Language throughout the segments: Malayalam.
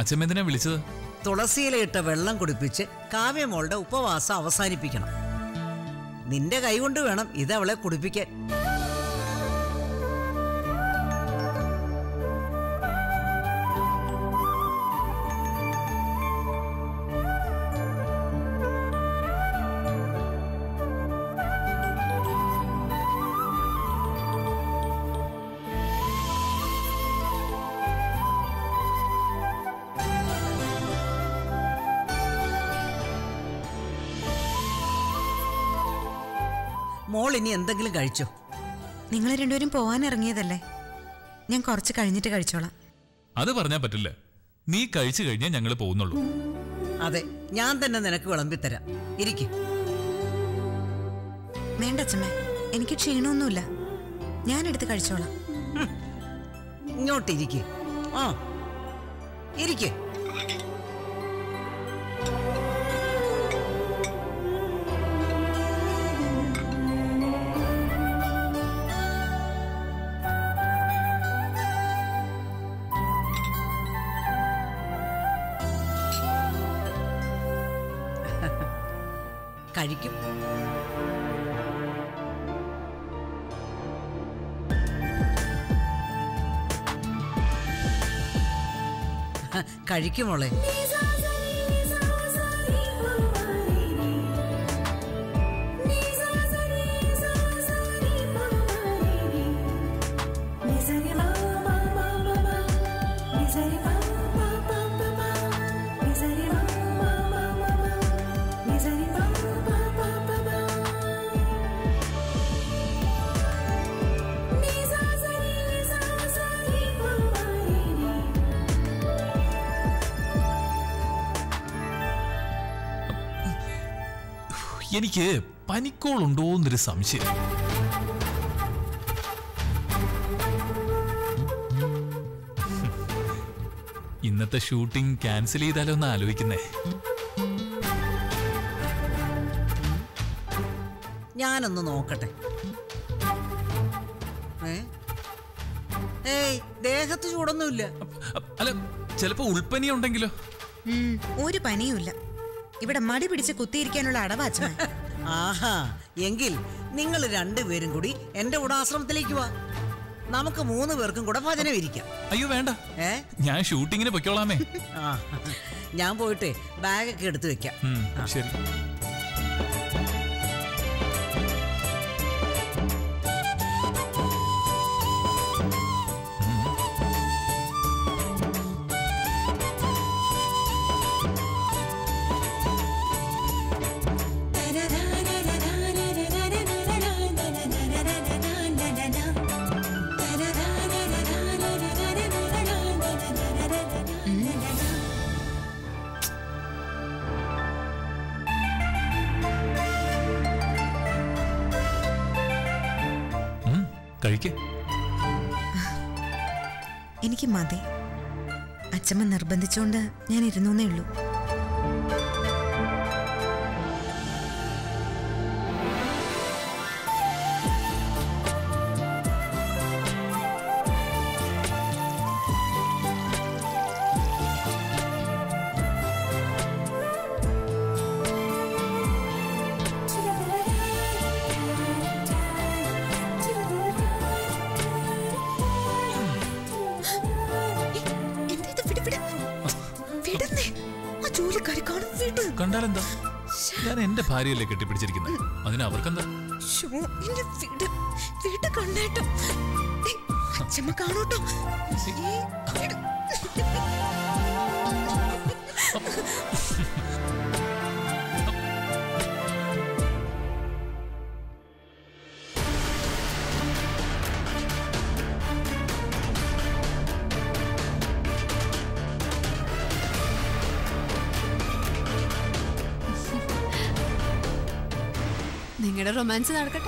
അച്ഛമ്മ വിളിച്ചത് തുളസിയിലയിട്ട വെള്ളം കുടിപ്പിച്ച് കാവ്യമോളുടെ ഉപവാസം അവസാനിപ്പിക്കണം നിന്റെ കൈകൊണ്ട് വേണം ഇത് അവളെ കുടിപ്പിക്കാൻ മോൾ ഇനി എന്തെങ്കിലും കഴിച്ചോ നിങ്ങൾ രണ്ടുപേരും പോവാൻ ഇറങ്ങിയതല്ലേ ഞാൻ കുറച്ച് കഴിഞ്ഞിട്ട് കഴിച്ചോളാം അത് പറഞ്ഞാൽ പറ്റില്ല നീ കഴിച്ചു കഴിഞ്ഞാൽ ഞങ്ങൾ പോകുന്നുള്ളൂ അതെ ഞാൻ തന്നെ നിനക്ക് വിളമ്പിത്തരാം ഇരിക്കും വേണ്ട അച്ഛമ്മേ എനിക്ക് ക്ഷീണമൊന്നുമില്ല ഞാൻ എടുത്ത് കഴിച്ചോളാം ഇങ്ങോട്ടിരിക്കെ ആ ഇരിക്കെ കഴിക്കും കഴിക്കുമോളെ എനിക്ക് പനിക്കോളുണ്ടോ എന്നൊരു സംശയം ഇന്നത്തെ ഷൂട്ടിംഗ് ക്യാൻസൽ ചെയ്താലോ എന്ന് ആലോചിക്കുന്നേ ഞാനൊന്ന് നോക്കട്ടെ ഏ? ഏയ് ദേഹത്ത് ചൂടൊന്നുമില്ല അ- അല്ല ചിലപ്പോ ഉൾപ്പനി ഉണ്ടെങ്കിലോ ഉം, ഒരു പനിയുമില്ല ഇവിടെ മടി പിടിച്ച് കുത്തിയിരിക്കാനുള്ള അടവാ അച്ഛമ്മ ആഹാ എങ്കിൽ നിങ്ങൾ രണ്ടുപേരും കൂടി എന്റെ കൂടെ ആശ്രമത്തിലേക്ക് വാ നമുക്ക് മൂന്ന് പേർക്കും കൂടെ ഭജനം ഇരിക്കാം അയ്യോ വേണ്ട ഏ ഞാൻ ഷൂട്ടിങ്ങിന് പൊയ്ക്കോളാമേ ആ ഞാൻ പോയിട്ട് ബാഗൊക്കെ എടുത്തു വെക്കാം ഉം, ശരി ഉം, കഴിക്കേ എനിക്ക് മതി അച്ഛമ്മ നിർബന്ധിച്ചുകൊണ്ട് ഞാൻ ഇരുന്നേ ഉള്ളൂ എന്താ ഇത്? വിട്, വിട്. വിടുന്നേ. ആ ജോലിക്കാരി കാണും വിട്. കണ്ടാലെന്താ ഞാൻ എന്റെ ഭാര്യയല്ലേ കെട്ടിപ്പിടിച്ചിരിക്കുന്നത് അതിന് അവർക്കെന്താ ശ്ശോ, എന്നെ വിട്. വിട് കണ്ണേട്ടം. ഏയ്, അച്ഛമ്മ കാണൂട്ടോ ഏയ്, വിട്. നിങ്ങളുടെ റൊമാൻസ് നടക്കട്ടെ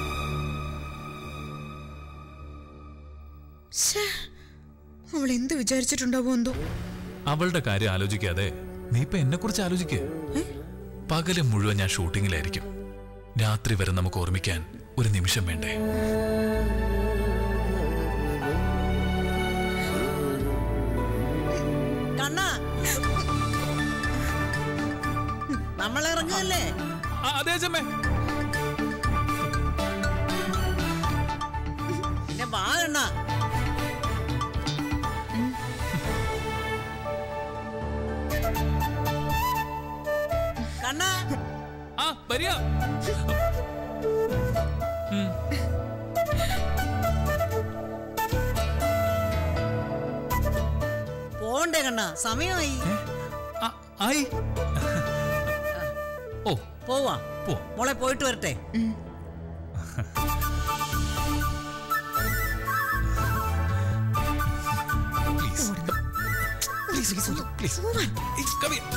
ശ്ശേ, അവൾ എന്ത് വിചാരിച്ചിട്ടുണ്ടാവോ എന്തോ അവളുടെ കാര്യം ആലോചിക്കാതെ നീ ഇപ്പൊ എന്നെ കുറിച്ച് ആലോചിക്ക് പകല് മുഴുവൻ ഞാൻ ഷൂട്ടിങ്ങിലായിരിക്കും രാത്രി വരെ നമുക്ക് ഓർമ്മിക്കാൻ ഒരു നിമിഷം വേണ്ടേ കണ്ണാ നമ്മൾ ഇറങ്ങല്ലേ ആ, അതെ അച്ഛമ്മേ പിന്നെ വാ കണ്ണ കണ്ണ ആ വരിക പോണ്ടേ കണ്ണ സമയമായി ആ, ആയി ഓ പോവാ പോ മോളെ പോയിട്ട് വരട്ടെ please please please please come here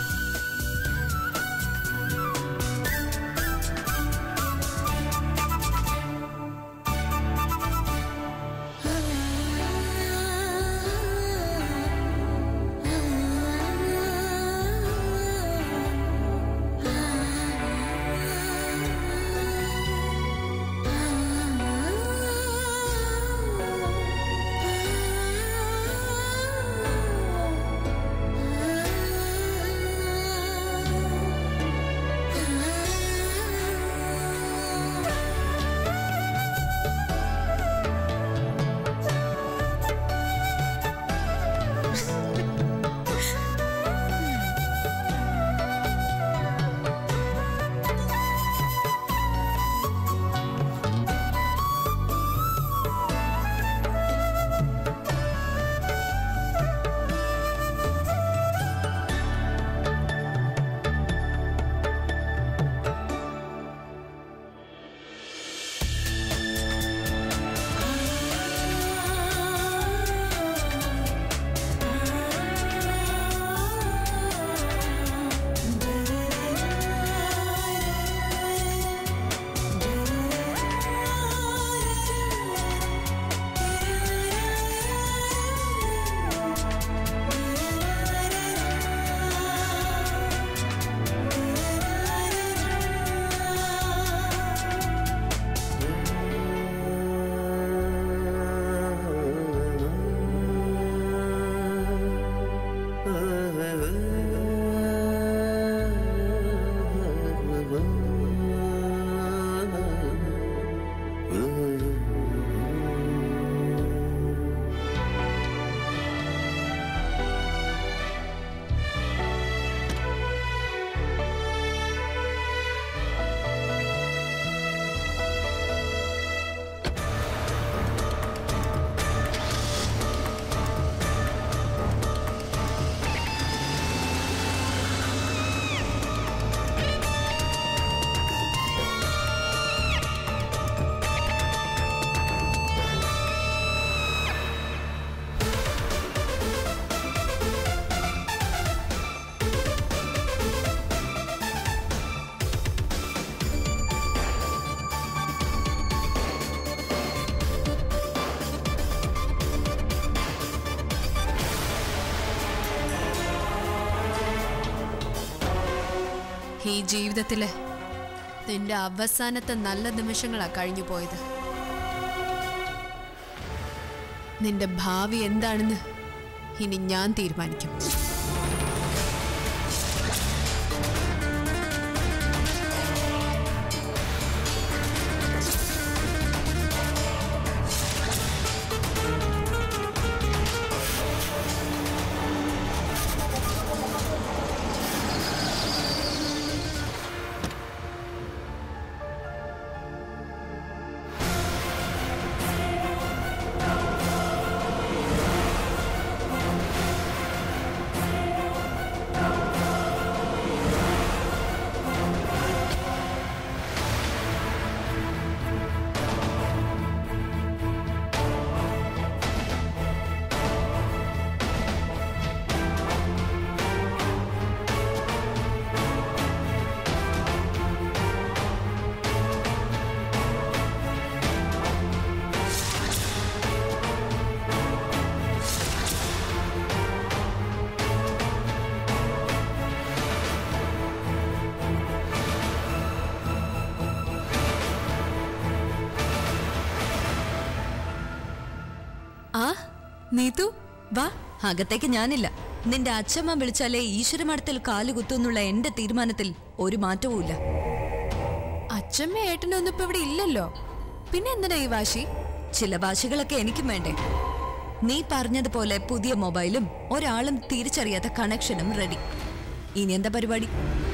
ഈ ജീവിതത്തിലെ നിന്റെ അവസാനത്തെ നല്ല നിമിഷങ്ങളാ കഴിഞ്ഞു പോയത് നിന്റെ ഭാവി എന്താണെന്ന് ഇനി ഞാൻ തീരുമാനിക്കും ആ നീതു വാ അകത്തേക്ക് ഞാനില്ല നിന്റെ അച്ഛമ്മ വിളിച്ചാലേ ഈശ്വരമഠത്തിൽ കാലുകുത്തുന്നുള്ള എന്റെ തീരുമാനത്തിൽ ഒരു മാറ്റവുമില്ല അച്ഛമ്മ ഏട്ടനൊന്നും ഇപ്പൊ ഇവിടെ ഇല്ലല്ലോ പിന്നെ എന്തിനാ ഈ വാശി ചില ഭാഷകളൊക്കെ എനിക്കും വേണ്ടേ നീ പറഞ്ഞതുപോലെ പുതിയ മൊബൈലും ഒരാളും തിരിച്ചറിയാത്ത കണക്ഷനും റെഡി ഇനി എന്താ പരിപാടി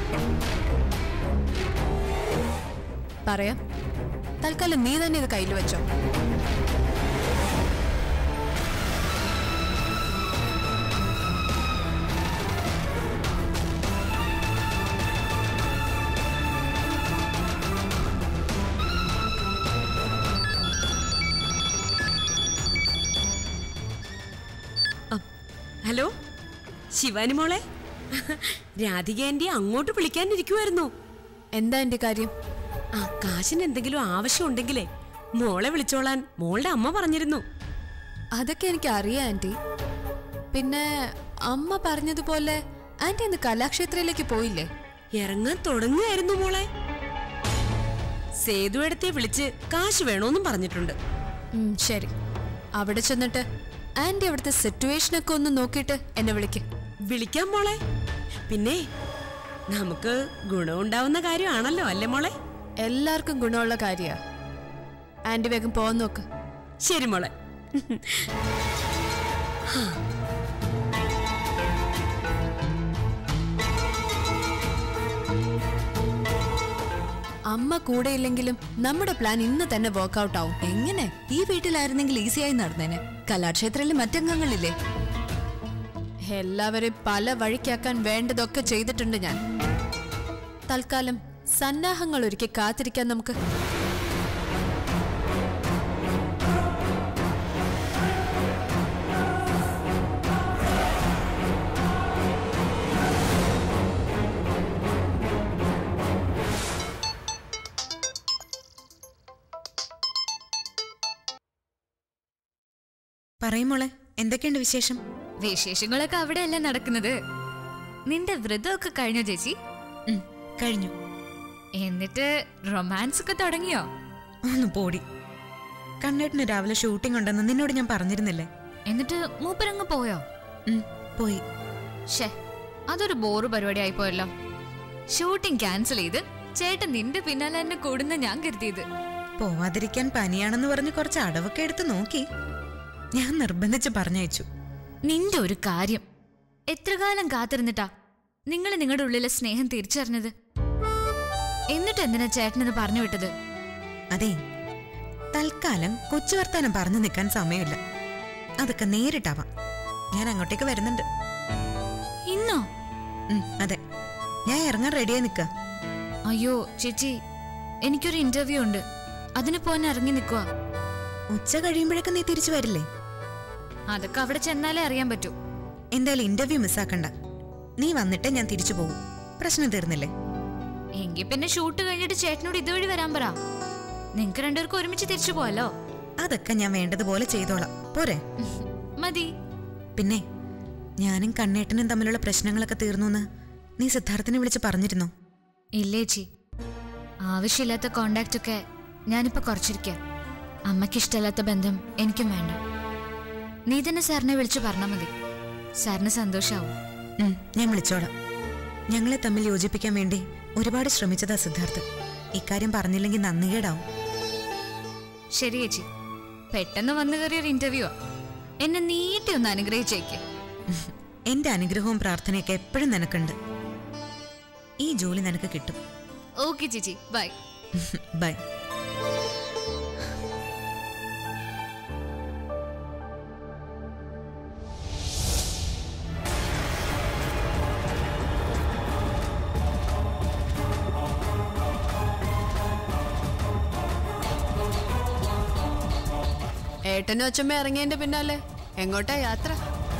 പറയാം തൽക്കാലം നീ തന്നെ ഇത് കയ്യിൽ വെച്ചോ ഹലോ ശിവാനി മോളെ രാധിക ആന്റി അങ്ങോട്ട് വിളിക്കാനിരിക്കുമായിരുന്നു എന്താ എന്റെ കാര്യം ആ കാശിന് എന്തെങ്കിലും ആവശ്യമുണ്ടെങ്കിലേ മോളെ വിളിച്ചോളാൻ മോളുടെ അമ്മ പറഞ്ഞിരുന്നു അതൊക്കെ എനിക്ക് അറിയാം ആന്റി പിന്നെ അമ്മ പറഞ്ഞതുപോലെ ആന്റി ഇന്ന് കലാക്ഷേത്രയിലേക്ക് പോയില്ലേ ഇറങ്ങാൻ തുടങ്ങുകയായിരുന്നു മോളെ സേതുവെടുത്തെ വിളിച്ച് കാശ് വേണോന്നും പറഞ്ഞിട്ടുണ്ട് ഉം, ശരി അവിടെ ചെന്നിട്ട് ആന്റി അവിടുത്തെ സിറ്റുവേഷനൊക്കെ ഒന്ന് നോക്കിയിട്ട് എന്നെ വിളിക്കും വിളിക്കാം മോളെ പിന്നെ നമുക്ക് ഗുണമുണ്ടാവുന്ന കാര്യമാണല്ലോ അല്ലേ മോളെ എല്ലാവർക്കും ഗുണമുള്ള കാര്യാ ആന്റി വേഗം പോവാൻ നോക്ക് ശരി മോളെ അമ്മ കൂടെ ഇല്ലെങ്കിലും നമ്മുടെ പ്ലാൻ ഇന്ന് തന്നെ വർക്ക്ഔട്ട് ആവും എങ്ങനെ ഈ വീട്ടിലായിരുന്നെങ്കിൽ ഈസിയായി നടന്നേനെ കലാക്ഷേത്രത്തിൽ മറ്റംഗങ്ങളില്ലേ എല്ലാവരെയും പല വഴിക്കാക്കാൻ വേണ്ടതൊക്കെ ചെയ്തിട്ടുണ്ട് ഞാൻ തൽക്കാലം സന്നാഹങ്ങൾ ഒരുക്കി കാത്തിരിക്കാൻ നമുക്ക് പറയും മോളെ എന്തൊക്കെയുണ്ട് വിശേഷം വിശേഷങ്ങളൊക്കെ അവിടെയല്ല നടക്കുന്നത് നിന്റെ വ്രതമൊക്കെ കഴിഞ്ഞോ ചേച്ചി ഉം, കഴിഞ്ഞു എന്നിട്ട് റൊമാൻസ് ഒക്കെ തുടങ്ങിയോ ഒന്ന് പോടി കണ്ണേട്ടിന് രാവിലെ ഷൂട്ടിംഗ് ഉണ്ടെന്ന് നിന്നോട് ഞാൻ പറഞ്ഞിരുന്നില്ലേ എന്നിട്ട് മൂപ്പരങ്ങ് പോയോ ഉം, പോയി ഷേ അതൊരു ബോറ് പരിപാടി ആയിപ്പോയല്ലോ ഷൂട്ടിംഗ് ക്യാൻസൽ ചെയ്ത് ചേട്ടൻ നിന്റെ പിന്നാലെ തന്നെ കൂടുന്ന ഞാൻ കരുതിയത് പോവാതിരിക്കാൻ പനിയാണെന്ന് പറഞ്ഞ് കുറച്ച് അടവൊക്കെ എടുത്ത് നോക്കി ഞാൻ നിർബന്ധിച്ച് പറഞ്ഞയച്ചു നിന്റെ ഒരു കാര്യം എത്ര കാലം കാത്തിരുന്നിട്ടാ നിങ്ങൾ നിങ്ങളുടെ ഉള്ളിലെ സ്നേഹം തിരിച്ചറിഞ്ഞത് എന്നിട്ട് എന്തിനാ ചേട്ടനത് പറഞ്ഞു വിട്ടത് അതെ തൽക്കാലം കൊച്ചു വർത്താനം പറഞ്ഞു നിൽക്കാൻ സമയമില്ല അതൊക്കെ നേരിട്ടാവാം ഞാൻ അങ്ങോട്ടേക്ക് വരുന്നുണ്ട് ഇന്നോ ഉം, അതെ ഞാൻ ഇറങ്ങാൻ റെഡിയായി നിൽക്കുക അയ്യോ ചേച്ചി എനിക്കൊരു ഇന്റർവ്യൂ ഉണ്ട് അതിന് പോകാൻ ഇറങ്ങി നിൽക്കുക ഉച്ച കഴിയുമ്പോഴൊക്കെ നീ തിരിച്ചു വരില്ലേ അതൊക്കെ അവിടെ ചെന്നാലേ അറിയാൻ പറ്റൂ എന്തായാലും ഇന്റർവ്യൂ മിസ്സാക്കണ്ട നീ വന്നിട്ടേ ഞാൻ തിരിച്ചു പോകും പ്രശ്നം തീർന്നില്ലേ എങ്കിൽ പിന്നെ ഷൂട്ട് കഴിഞ്ഞിട്ട് ചേട്ടനോട് ഇതുവഴി വരാൻ പറ നിങ്ങക്ക് രണ്ടുപേർക്കും ഒരുമിച്ച് തിരിച്ചു പോവാലോ അതൊക്കെ ഞാൻ വേണ്ടതുപോലെ ചെയ്തോളാം പോരെ മതി പിന്നെ ഞാനും കണ്ണേട്ടനും തമ്മിലുള്ള പ്രശ്നങ്ങളൊക്കെ തീർന്നു നീ സിദ്ധാർത്ഥിനെ വിളിച്ച് പറഞ്ഞിരുന്നോ ഇല്ലേച്ചി ആവശ്യമില്ലാത്ത കോണ്ടാക്റ്റ് ഒക്കെ ഞാനിപ്പോ കുറച്ചിരിക്കാം അമ്മയ്ക്ക് ഇഷ്ടമല്ലാത്ത ബന്ധം എനിക്കും വേണ്ട നീ തന്നെ സാറിനെ വിളിച്ചു പറഞ്ഞാൽ മതി സാറിന് സന്തോഷാവും ഉം, ഞാൻ വിളിച്ചോളാം ഞങ്ങളെ തമ്മിൽ യോജിപ്പിക്കാൻ വേണ്ടി ഒരുപാട് ശ്രമിച്ചതാ സിദ്ധാർത്ഥ് ഇക്കാര്യം പറഞ്ഞില്ലെങ്കിൽ നന്ദികേടാവും ശരി ചേച്ചി പെട്ടെന്ന് വന്നു കയറിയ ഒരു ഇന്റർവ്യൂ എന്നെ നീട്ടി ഒന്ന് അനുഗ്രഹിച്ചേക്ക് എന്റെ അനുഗ്രഹവും പ്രാർത്ഥനയൊക്കെ എപ്പോഴും നിനക്കുണ്ട് ഈ ജോലി നിനക്ക് കിട്ടും ഓക്കെ ചേച്ചി ബൈ ബൈ ഏട്ടനും അച്ഛമ്മ ഇറങ്ങിയതിന്റെ പിന്നാലെ എങ്ങോട്ടാ യാത്ര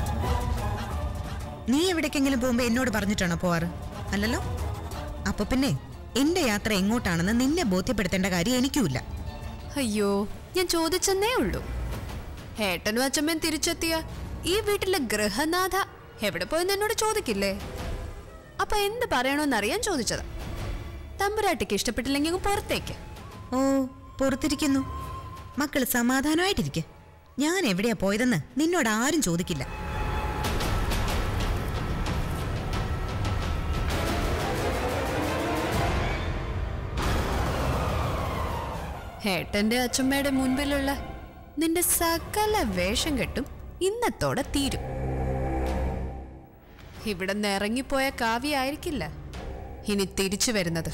നീ എവിടേക്കെങ്കിലും പോകുമ്പോ എന്നോട് പറഞ്ഞിട്ടാണോ പോവാറ് അല്ലല്ലോ അപ്പൊ പിന്നെ എന്റെ യാത്ര എങ്ങോട്ടാണെന്ന് നിന്നെ ബോധ്യപ്പെടുത്തേണ്ട കാര്യം എനിക്കുമില്ല അയ്യോ ഞാൻ ചോദിച്ചെന്നേ ഉള്ളൂ ഏട്ടനും അച്ഛമ്മയും തിരിച്ചെത്തിയ ഈ വീട്ടിലെ ഗൃഹനാഥ എവിടെ പോയെന്ന് എന്നോട് ചോദിക്കില്ലേ അപ്പൊ എന്ത് പറയണോന്നറിയാൻ ചോദിച്ചതാ തമ്പുരാട്ടിക്ക് ഇഷ്ടപ്പെട്ടില്ലെങ്കിൽ അങ്ങ് പുറത്തേക്ക് ഓ പുറത്തിരിക്കുന്നു മക്കൾ സമാധാനമായിട്ടിരിക്കെ ഞാൻ എവിടെയാ പോയതെന്ന് നിന്നോട് ആരും ചോദിക്കില്ല ഏട്ടന്റെ അച്ഛമ്മയുടെ മുൻപിലുള്ള നിന്റെ സകല വേഷം കെട്ടും ഇന്നത്തോടെ തീരും ഇവിടെ നിന്ന് ഇറങ്ങിപ്പോയ കാവ്യായിരിക്കില്ല ഇനി തിരിച്ചു വരുന്നത്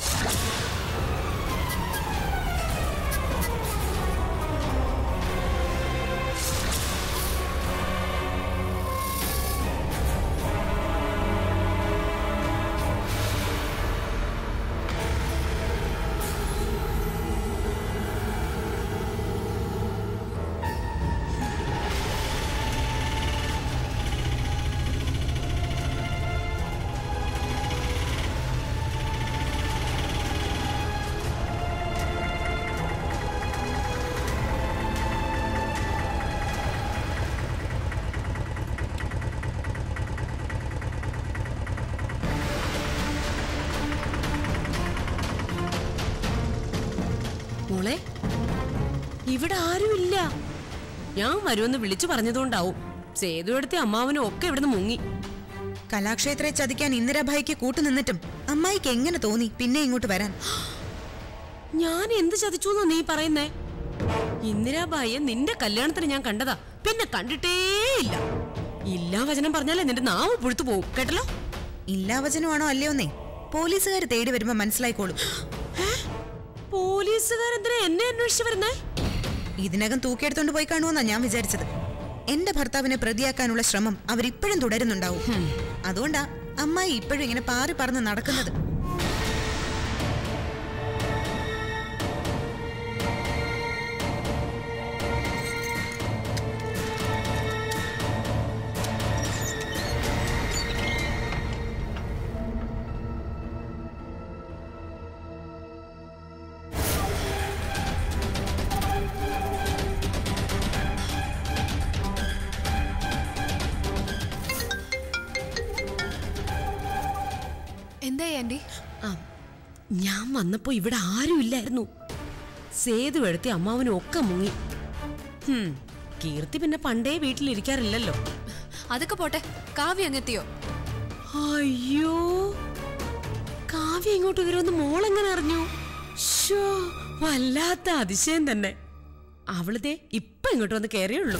മോളെ ഇവിടെ ആരുമില്ല ഞാൻ വരുമെന്ന് വിളിച്ചു പറഞ്ഞതുകൊണ്ടാവും സേതു എടുത്ത അമ്മാവനും ഒക്കെ ഇവിടുന്ന് മുങ്ങി കലാക്ഷേത്രയെ ചതിക്കാൻ ഇന്ദിരാഭായിക്ക് കൂട്ടുനിന്നിട്ടും അമ്മായിക്ക് എങ്ങനെ തോന്നി പിന്നെ ഇങ്ങോട്ട് വരാൻ ഞാൻ എന്ത് ചതിച്ചു എന്നാ നീ പറയുന്നേ ഇന്ദിരാബായിയെ നിന്റെ കല്യാണത്തിന് ഞാൻ കണ്ടതാ പിന്നെ കണ്ടിട്ടേയില്ല ഇല്ലാ വചനം പറഞ്ഞാലേ നിന്റെ നാവ് പുഴുത്തു പോവും കേട്ടല്ലോ ഇല്ലാ വചനമാണോ അല്ലയോന്നേ പോലീസുകാർ തേടി വരുമ്പോ മനസ്സിലായിക്കോളും പോലീസുകാരെന്തിനാ എന്നെ അന്വേഷിച്ചു വരുന്നേ ഇതിനകം തൂക്കിയെടുത്തോണ്ട് പോയി കാണുമെന്നാ ഞാൻ വിചാരിച്ചത് എന്റെ ഭർത്താവിനെ പ്രതിയാക്കാനുള്ള ശ്രമം അവരിപ്പോഴും തുടരുന്നുണ്ടാവും അതുകൊണ്ടാ അമ്മായി ഇപ്പോഴും ഇങ്ങനെ പാറി പറന്ന് നടക്കുന്നത് എന്താ ആന്റി ആ, ഞാൻ വന്നപ്പോ ഇവിടെ ആരും ഇല്ലായിരുന്നു സേതു എടുത്തി അമ്മാവനും ഒക്കെ മുങ്ങി ഹും, കീർത്തി പിന്നെ പണ്ടേ വീട്ടിലിരിക്കാറില്ലല്ലോ അതൊക്കെ പോട്ടെ കാവ്യ അങ്ങെത്തിയോ അയ്യോ കാവ്യ ഇങ്ങോട്ട് വരുമെന്ന് മോളെങ്ങനെ അറിഞ്ഞു ഷോ വല്ലാത്ത അതിശയം തന്നെ അവളിതേ ഇപ്പൊ ഇങ്ങോട്ട് വന്ന് കയറിയുള്ളൂ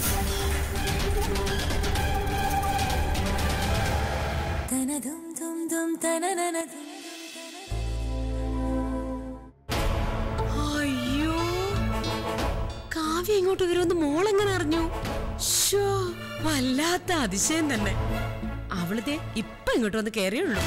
അയ്യോ കാവ്യ ഇങ്ങോട്ട് വരുമെന്ന് മോളെങ്ങനെ അറിഞ്ഞു ഷോ വല്ലാത്ത അതിശയം തന്നെ അവളിതേ ഇപ്പൊ ഇങ്ങോട്ട് വന്ന് കയറിയുള്ളൂ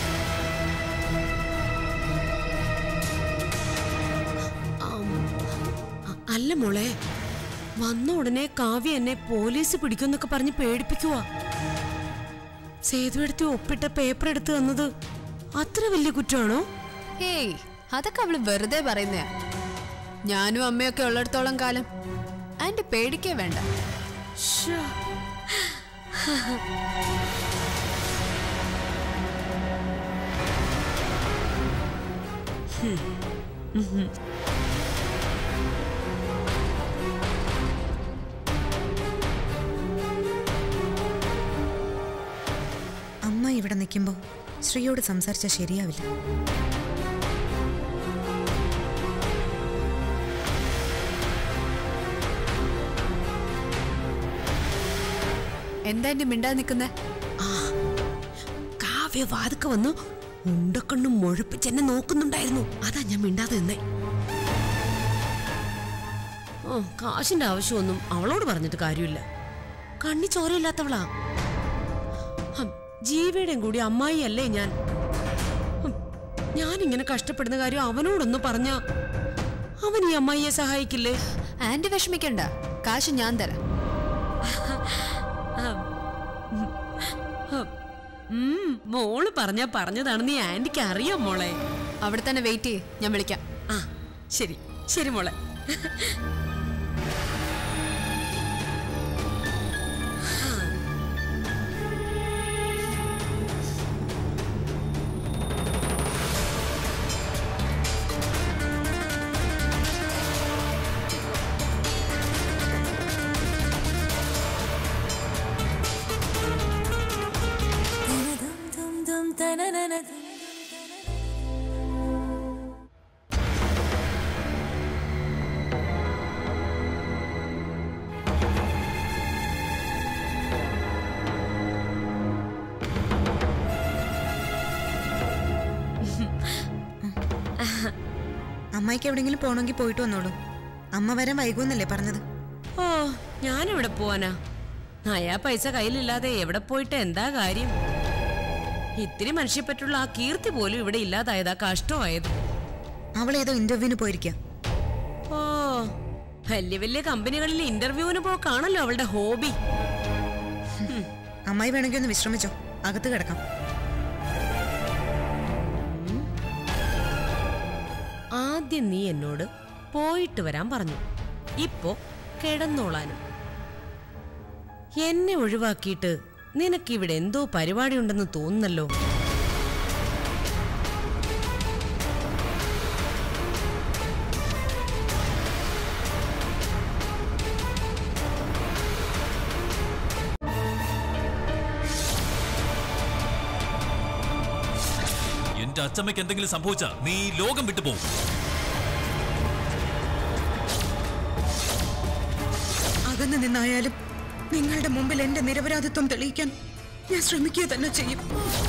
ആം, അ- അല്ല മോളെ വന്ന ഉടനെ കാവ്യ എന്നെ പോലീസ് പിടിക്കുമെന്നൊക്കെ പറഞ്ഞ് പേടിപ്പിക്കുവാ സേതു എടുത്ത് ഒപ്പിട്ട പേപ്പർ എടുത്ത് തന്നത് അത്ര വലിയ കുറ്റമാണോ ഹേയ് അതൊക്കെ അവള് വെറുതെ പറയുന്നയാ ഞാനും അമ്മയൊക്കെ ഉള്ളിടത്തോളം കാലം ആന്റി പേടിക്കേ വേണ്ട ശ്ശോ. അമ്മ ഇവിടെ നിൽക്കുമ്പോ ശ്രീയോട് സംസാരിച്ചാൽ ശരിയാവില്ല എന്താ ആന്റി മിണ്ടാ നിക്കുന്നേ കാവ്യ വാതുക്ക വന്ന് ഉണ്ടക്കണ്ണും മുഴപ്പിച്ച് എന്നെ നോക്കുന്നുണ്ടായിരുന്നു അതാ ഞാൻ മിണ്ടാതെ നിന്നേ ഓ കാശിന്റെ ആവശ്യമൊന്നും അവളോട് പറഞ്ഞിട്ട് കാര്യമില്ല കണ്ണി ചോരയില്ലാത്തവളാ ഹം, ജീവയുടെയും കൂടി അമ്മായി അല്ലേ ഞാൻ ഹം, ഞാൻ ഇങ്ങനെ കഷ്ടപ്പെടുന്ന കാര്യം അവനോടൊന്ന് പറഞ്ഞ അവൻ ഈ അമ്മായിയെ സഹായിക്കില്ലേ ആന്റി വിഷമിക്കണ്ട കാശ് ഞാൻ തരാം ഉം, മോള് പറഞ്ഞാ പറഞ്ഞതാണെന്ന് ഈ ആന്റിക്ക് അറിയാം മോളെ അവിടെ തന്നെ വെയിറ്റ് ചെയ്യ് ഞാൻ വിളിക്കാം ആ ശരി ശരി മോളെ അമ്മായിക്ക് എവിടെയെങ്കിലും പോകണമെങ്കിൽ പോയിട്ട് വന്നോളൂ അമ്മ വരാൻ വൈകുമെന്നല്ലേ പറഞ്ഞത് ഓ ഞാൻ എവിടെ പോവാനാ നയാ പൈസ കയ്യിലില്ലാതെ എവിടെ പോയിട്ട് എന്താ കാര്യം ഇത്തിരി മനുഷ്യപ്പറ്റുള്ള ആ കീർത്തി പോലും ഇവിടെ ഇല്ലാതായതാ കഷ്ടമായത് അവൾ ഏതോ ഇന്റർവ്യൂവിന് പോയിരിക്കാം ഓ വലിയ വലിയ കമ്പനികളിൽ ഇന്റർവ്യൂവിന് പോക്കാണല്ലോ അവളുടെ ഹോബി അമ്മായി വേണമെങ്കിൽ ഒന്ന് വിശ്രമിച്ചോ അകത്ത് കിടക്കാം ആദ്യം നീ എന്നോട് പോയിട്ട് വരാൻ പറഞ്ഞു ഇപ്പോ കിടന്നോളാനും എന്നെ ഒഴിവാക്കിയിട്ട് നിനക്കിവിടെ എന്തോ പരിപാടി ഉണ്ടെന്ന് തോന്നുന്നല്ലോ എന്റെ അച്ചമ്മയ്ക്ക് എന്തെങ്കിലും സംഭവിച്ച നീ ലോകം വിട്ടുപോകും അകന്നു നിന്നായാലും നിങ്ങളുടെ മുമ്പിൽ എന്റെ നിരപരാധിത്വം തെളിയിക്കാൻ ഞാൻ ശ്രമിക്കുക തന്നെ ചെയ്യും